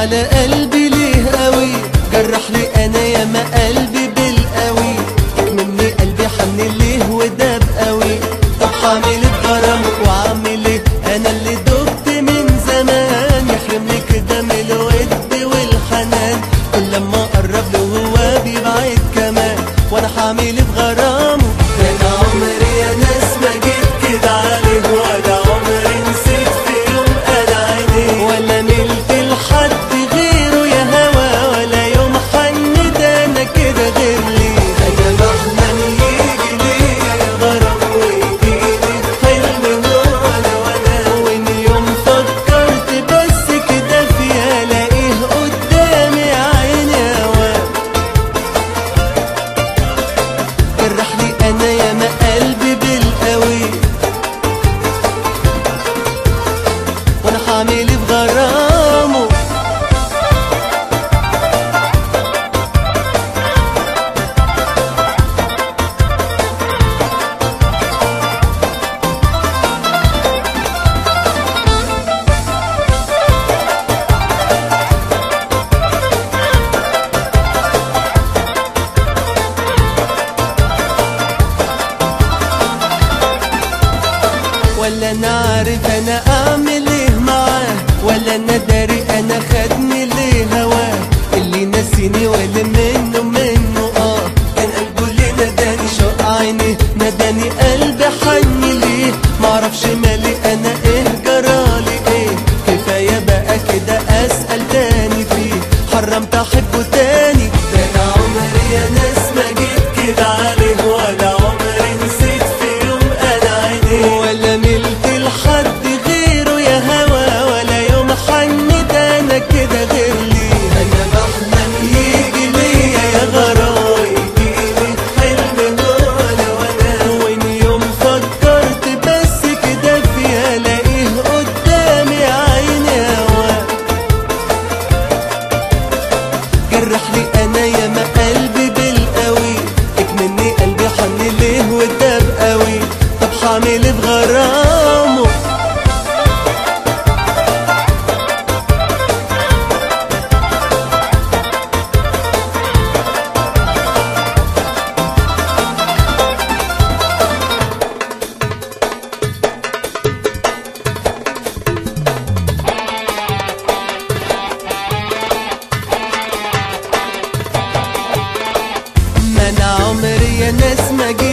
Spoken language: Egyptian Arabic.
على قلبي ليه قوي جرح لي انا يا ما قلبي بالقوي مني قلبي حن ليه وداب قوي طب حامل الغرام وعامل ايه انا اللي دبت من زمان يحرمني كده من الود والحنان كل لما اقرب له هو بيبعد كمان وانا حامل غرامه انا عمري يا ناس ما جيت كده عليه ولا عمري نسيت في يوم انا عينيه ولا ملت لحد غيره يا هوا ولا يوم حن ده انا كده غير ليه انا بحلم يجي ليا يا غرام ويجيلي حلم هو انا وانا وان يوم فكرت بس كده فيها الاقيه قدامي عيني هوا جرح لي انا يا ما قلبي بالقوي وانا حامل في غرامه ولا انا عارف انا اعمل ايه معاه ولا انا داري انا خدني ليه هواه اللي نسيني واللي منه منه اه كان قلبه اللي نداني شوق عيني نداني قلبي حن ليه معرفش مالي انا ايه جرالي ايه كفايه بقى كده اسال تاني فيه حرمت احبه تاني ده انا عمري يا ناس ما جيت كده عليه ولا عمري نسيت في يوم انا عينيه ولا ملت لحد غيره يا هوا ولا يوم حن ده انا كده غير ليه انا بحلم يجي ليا يا غرام يجيلي حلم هو انا وانا وان يوم فكرت بس كده فيها الاقيه قدامي عيني هوا جرح لي انا يا ما قلبي بالقوي اكمني قلبي حن ليه وداب قوي طب حامل في غرامه ما انا عمري يا ناس ما جيت